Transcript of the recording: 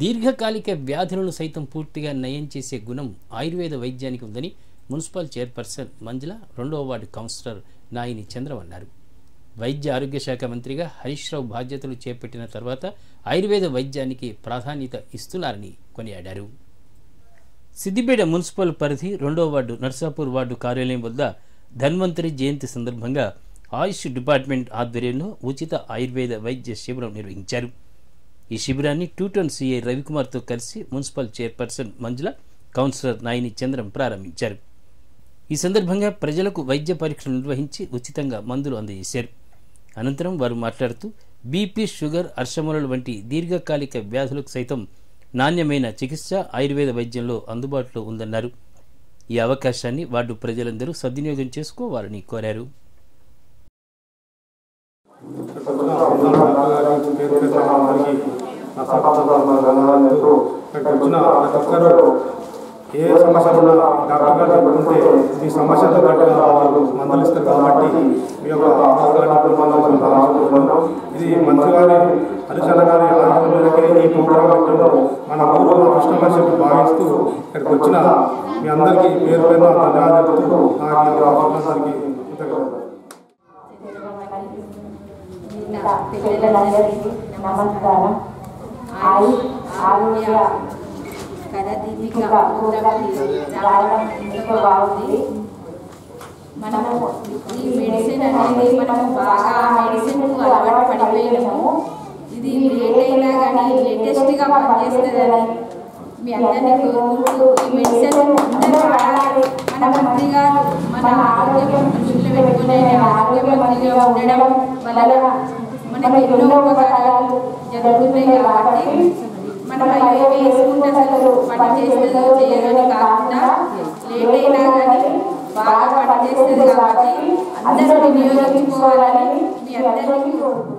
దీర్ఘకాలిక వ్యాధులను సైతం పూర్తిగా నయం చేసే గుణం ఆయుర్వేద వైద్యానికి ఉందని మున్సిపల్ చైర్పర్సన్ మంజుల రెండవ వార్డు కౌన్సిలర్ నాయిని చంద్రం అన్నారు వైద్య ఆరోగ్య శాఖ మంత్రిగా హరీష్ రావు బాధ్యతలు చేపట్టిన తర్వాత ఆయుర్వేద వైద్యానికి ప్రాధాన్యత ఇస్తున్నారని కొనియాడారు సిద్దిపేట మున్సిపల్ పరిధి రెండో వార్డు నర్సాపూర్ వార్డు కార్యాలయం వద్ద ధన్వంతరి జయంతి సందర్భంగా ఆయుష్ డిపార్ట్మెంట్ ఆధ్వర్యంలో ఉచిత ఆయుర్వేద వైద్య శిబిరం నిర్వహించారు ఈ శిబిరాన్ని టూటన్ సిఐ రవికుమార్తో కలిసి municipal chairperson Manjula councillor Naini Chandram ప్రారంభించారు ఈ సందర్భంగా ప్రజలకు వైద్య పరీక్షలు నిర్వహించి ఉచితంగా మందులు అందజేశారు అనంతరం వారు మాట్లాడుతూ బీపీ షుగర్ అర్షములలు వంటి దీర్ఘకాలిక వ్యాధులకు సైతం నాణ్యమైన చికిత్స ఆయుర్వేద వైద్యంలో అందుబాటులో ఉందన్నారు ఈ అవకాశాన్ని వార్డు ప్రజలందరూ సద్వినియోగం చేసుకోవాలని కోరారు పేరు పెద్దల అందరికీ నా సభాసందర్భంగా ఇక్కడికి వచ్చిన ప్రతి ఒక్కరూ ఏ సమస్య ఉన్నా డాక్టర్ గారు చెప్పుకుంటే ఈ సమస్యతో గట్టిగా వాళ్ళు మందులు ఇస్తారు కాబట్టి మీ యొక్క అవగాహన పొందాల్సిన ఆలోచన ఇది మంత్రి గారి హరిచంద్ర గారి ఆలోచన మేరకే ఈ ప్రోగ్రాం పెట్టడం మన ఊరు కస్టమర్షిప్ భావిస్తూ ఇక్కడికి వచ్చిన మీ అందరికీ పేరు పేరు ధన్యవాదాలు చెప్తూ నాకు ఈ అవకాశానికి కృతజ్ఞతలు పిల్లలందరికీ నమస్కారం ఆయి ఆరోగ్య కథ దీపిక ఇంకా ప్రోగ్రామ్కి రావడం ఎంతో బాగుంది మనము ఈ మెడిసిన్ అనేది మనము బాగా మెడిసిన్ అలవాటు పడిపోయినాము ఇది లేట్ అయినా కానీ లేటెస్ట్గా పనిచేస్తుందని మీ అందరినీ కోరుకుంటూ ఈ మెడిసిన్ అందరూ వాడాలి మన మంత్రి గారు మన ఆరోగ్యం దృష్టిలో పెట్టుకుని ఆయన ఆరోగ్య మంత్రిగా ఉండడం వలన మనకి ఎన్నో ఉపకారాలు జరుగుతున్నాయి కాబట్టి మనం అయ్యో వేసుకుంటే అసలు పని చేస్తుందో చేయదని కాకుండా లేట్ అయినా కానీ బాగా పని చేస్తుంది కాబట్టి అందరూ వినియోగించుకోవాలని మీ అందరికీ కోరుకుంటున్నాను